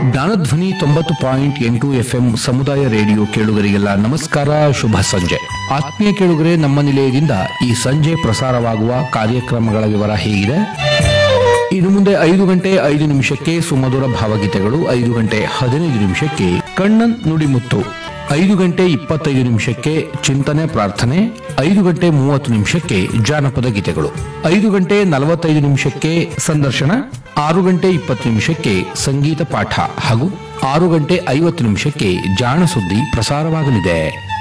ಜ್ಞಾನಧ್ವನಿ ತೊಂಬತ್ತು ಪಾಯಿಂಟ್ ಎಂಟು ಎಫ್ಎಂ ಸಮುದಾಯ ರೇಡಿಯೋ ಕೇಳುಗರಿಗೆಲ್ಲ ನಮಸ್ಕಾರ ಶುಭ ಸಂಜೆ ಆತ್ಮೀಯ ಕೇಳುಗರೆ ನಮ್ಮ ನಿಲಯದಿಂದ ಈ ಸಂಜೆ ಪ್ರಸಾರವಾಗುವ ಕಾರ್ಯಕ್ರಮಗಳ ವಿವರ ಹೇಗಿದೆ ಇನ್ನು ಮುಂದೆ ಐದು ಗಂಟೆ ಐದು ನಿಮಿಷಕ್ಕೆ ಸುಮಧುರ ಭಾವಗೀತೆಗಳು ಐದು ಗಂಟೆ ಹದಿನೈದು ನಿಮಿಷಕ್ಕೆ ಕಣ್ಣನ್ ನುಡಿಮುತ್ತು ಐದು ಗಂಟೆ ಇಪ್ಪತ್ತೈದು ನಿಮಿಷಕ್ಕೆ ಚಿಂತನೆ ಪ್ರಾರ್ಥನೆ ಐದು ಗಂಟೆ ಮೂವತ್ತು ನಿಮಿಷಕ್ಕೆ ಜಾನಪದ ಗೀತೆಗಳು ಐದು ಗಂಟೆ ನಲವತ್ತೈದು ನಿಮಿಷಕ್ಕೆ ಸಂದರ್ಶನ ಆರು ಗಂಟೆ ಇಪ್ಪತ್ತು ನಿಮಿಷಕ್ಕೆ ಸಂಗೀತ ಪಾಠ ಹಾಗೂ ಆರು ಗಂಟೆ ಐವತ್ತು ನಿಮಿಷಕ್ಕೆ ಜಾಣ ಸುದ್ದಿ ಪ್ರಸಾರವಾಗಲಿದೆ